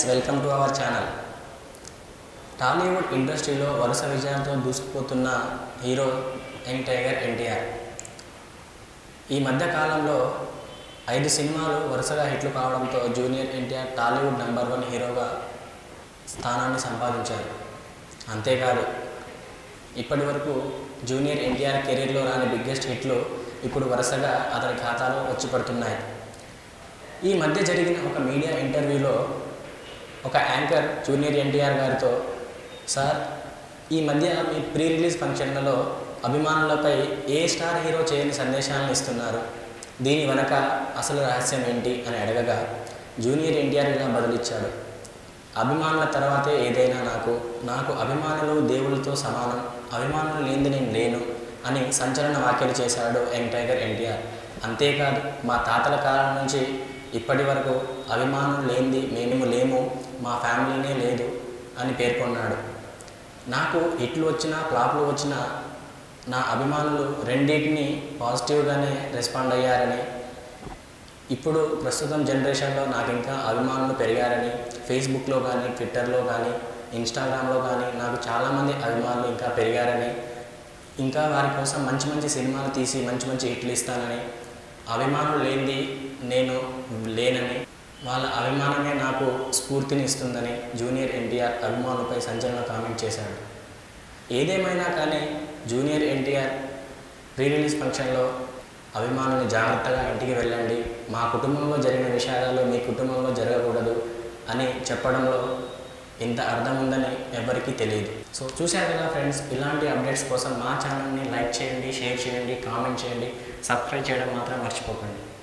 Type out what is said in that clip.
friends welcome to our channel Tollywood ఇండస్ట్రీలో వరుస విజయాలతో దూసుకుపోతున్న హీరో యంగ్ టైగర్ ఎన్టీఆర్ ఈ మధ్య కాలంలో ఐదు సినిమాలు వరుసగా హిట్లు కావడంతో junior NTR Tollywood number one హీరోగా స్థానాన్ని సంపాదించారు అంతేకాదు ఇప్పటి వరకు జూనియర్ ఎన్టీఆర్ కెరీర్లో రాని బిగ్గెస్ట్ హిట్లు ఇప్పుడు వరుసగా అతని ఖాతాలో వచ్చి పడుతున్నాయి ఈ మధ్య జరిగిన ఒక మీడియా ఇంటర్వ్యూలో ఒక యాంకర్ జూనియర్ ఎన్టీఆర్ గారితో సార్ ఈ మధ్య మీ ప్రీ రిలీజ్ ఫంక్షన్లలో అభిమానులపై ఏ స్టార్ హీరో చేయని సందేశాలను ఇస్తున్నారు దీని వెనక అసలు రహస్యం ఏంటి అని అడగగా జూనియర్ ఎన్టీఆర్ ఇలా బదులిచ్చాడు అభిమానుల తర్వాతే ఏదైనా నాకు నాకు అభిమానులు దేవుళ్ళతో సమానం అభిమానులు లేనిది నేను లేను అని సంచలన వ్యాఖ్యలు చేశాడు యంగ్ టైగర్ ఎన్టీఆర్ అంతేకాదు మా తాతల కాలం నుంచి ఇప్పటి వరకు అభిమానులు లేనిది మేము లేము మా ఫ్యామిలీనే లేదు అని పేర్కొన్నాడు నాకు హిట్లు వచ్చినా ఫ్లాప్లు వచ్చినా నా అభిమానులు రెండింటిని పాజిటివ్గానే రెస్పాండ్ అయ్యారని ఇప్పుడు ప్రస్తుతం జనరేషన్లో నాకు ఇంకా అభిమానులు పెరిగారని ఫేస్బుక్లో కానీ ట్విట్టర్లో కానీ ఇన్స్టాగ్రామ్లో కానీ నాకు చాలామంది అభిమానులు ఇంకా పెరిగారని ఇంకా వారి కోసం మంచి మంచి సినిమాలు తీసి మంచి మంచి హిట్లు ఇస్తానని అభిమానులు లేనిది నేను లేనని వాళ్ళ అభిమానమే నాకు స్ఫూర్తిని ఇస్తుందని జూనియర్ ఎన్టీఆర్ అభిమానులపై సంచలన కామెంట్ చేశాడు ఏదేమైనా కానీ జూనియర్ ఎన్టీఆర్ ప్రీ రిలీజ్ ఫంక్షన్లో అభిమానులు జాగ్రత్తగా ఇంటికి వెళ్ళండి మా కుటుంబంలో జరిగిన విషయాలలో మీ కుటుంబంలో జరగకూడదు అని చెప్పడంలో ఇంత అర్థం ఉందని ఎవరికీ తెలియదు సో చూశారు కదా ఫ్రెండ్స్ ఇలాంటి అప్డేట్స్ కోసం మా ఛానల్ని లైక్ చేయండి షేర్ చేయండి కామెంట్ చేయండి సబ్స్క్రైబ్ చేయడం మాత్రం మర్చిపోకండి